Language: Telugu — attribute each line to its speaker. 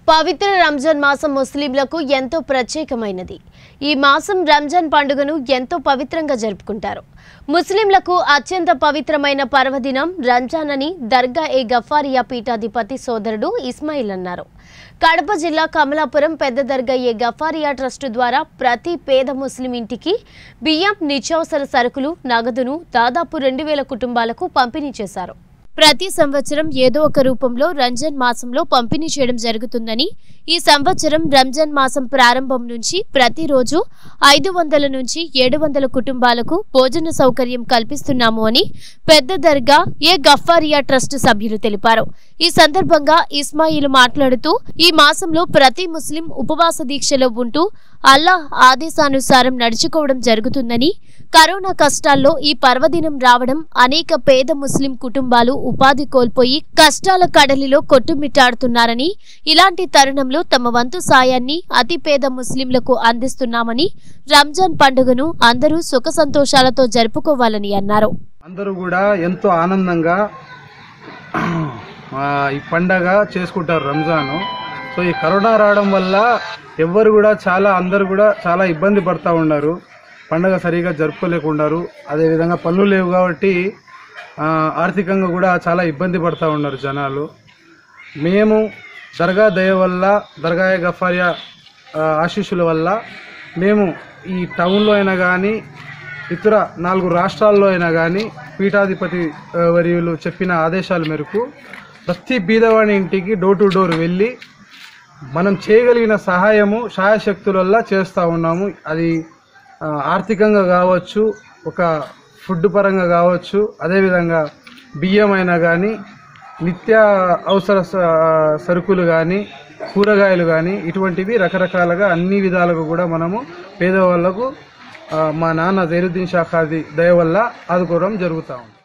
Speaker 1: పవిత్ర రంజాన్ మాసం ముస్లింలకు ఎంతో ప్రత్యేకమైనది ఈ మాసం రంజాన్ పండుగను ఎంతో పవిత్రంగా జరుపుకుంటారు ముస్లింలకు అత్యంత పవిత్రమైన పర్వదినం రంజాన్ అని దర్గా ఏ గఫారియా పీఠాధిపతి సోదరుడు ఇస్మాయిల్ అన్నారు కడప జిల్లా కమలాపురం పెద్ద దర్గా ఏ గఫారియా ట్రస్టు ద్వారా ప్రతి పేద ముస్లిం ఇంటికి బియ్యం నిత్యావసర సరుకులు నగదును దాదాపు రెండు వేల కుటుంబాలకు పంపిణీ చేశారు ప్రతి సంవత్సరం ఏదో ఒక రూపంలో రంజాన్ మాసంలో పంపిణీ చేయడం జరుగుతుందని ఈ సంవత్సరం రంజాన్ మాసం ప్రారంభం నుంచి ప్రతిరోజు ఐదు వందల నుంచి ఏడు వందల కుటుంబాలకు భోజన సౌకర్యం కల్పిస్తున్నాము అని పెద్ద దర్గా ఏ గఫారియా ట్రస్ట్ సభ్యులు తెలిపారు ఈ సందర్భంగా ఇస్మాయిల్ మాట్లాడుతూ ఈ మాసంలో ప్రతి ముస్లిం ఉపవాస దీక్షలో ఉంటూ అల్లాహ్ ఆదేశానుసారం నడుచుకోవడం జరుగుతుందని కరోనా కష్టాల్లో ఈ పర్వదినం రావడం అనేక పేద ముస్లిం కుటుంబాలు ఉపాధి కోల్పోయి కష్టాల కడలిలో కొట్టుమిట్టాడుతున్నారని ఇలాంటి తరుణంలో తమ వంతు సాయాన్ని అతి పేద ముస్లింలకు అందిస్తున్నామని రంజాన్ పండుగను అందరూ సుఖ సంతోషాలతో జరుపుకోవాలని అన్నారు
Speaker 2: అందరూ కూడా ఎంతో ఆనందంగా ఆ, ఈ పండగ చేసుకుంటారు రంజాను సో ఈ కరోనా రావడం వల్ల ఎవ్వరు కూడా చాలా అందరు కూడా చాలా ఇబ్బంది పడతా ఉన్నారు పండగ సరిగా జరుపుకోలేకున్నారు అదేవిధంగా పనులు లేవు కాబట్టి ఆ, ఆర్థికంగా కూడా చాలా ఇబ్బంది పడతా ఉన్నారు జనాలు మేము దర్గా దయ వల్ల దర్గా గఫారియా ఆ, ఆశీస్సుల వల్ల మేము ఈ టౌన్లో అయినా కానీ ఇతర నాలుగు రాష్ట్రాల్లో అయినా కానీ పీఠాధిపతి ఆ, వర్యులు చెప్పిన ఆదేశాల మేరకు ప్రతి బీదవాడి ఇంటికి డోర్ టు డోర్ వెళ్ళి మనం చేయగలిగిన సహాయము సహాయశక్తుల వల్ల చేస్తూ ఉన్నాము అది ఆ, ఆర్థికంగా కావచ్చు ఒక ఫుడ్ పరంగా కావచ్చు అదేవిధంగా బియ్యం అయినా కానీ నిత్య అవసర స- సరుకులు కానీ కూరగాయలు కానీ ఇటువంటివి రకరకాలుగా అన్ని విధాలుగా కూడా మనము పేదవాళ్ళకు ఆ, మా నాన్న జైరుద్దీన్ షాఖాది దయ వల్ల ఆదుకోవడం జరుగుతూ ఉంది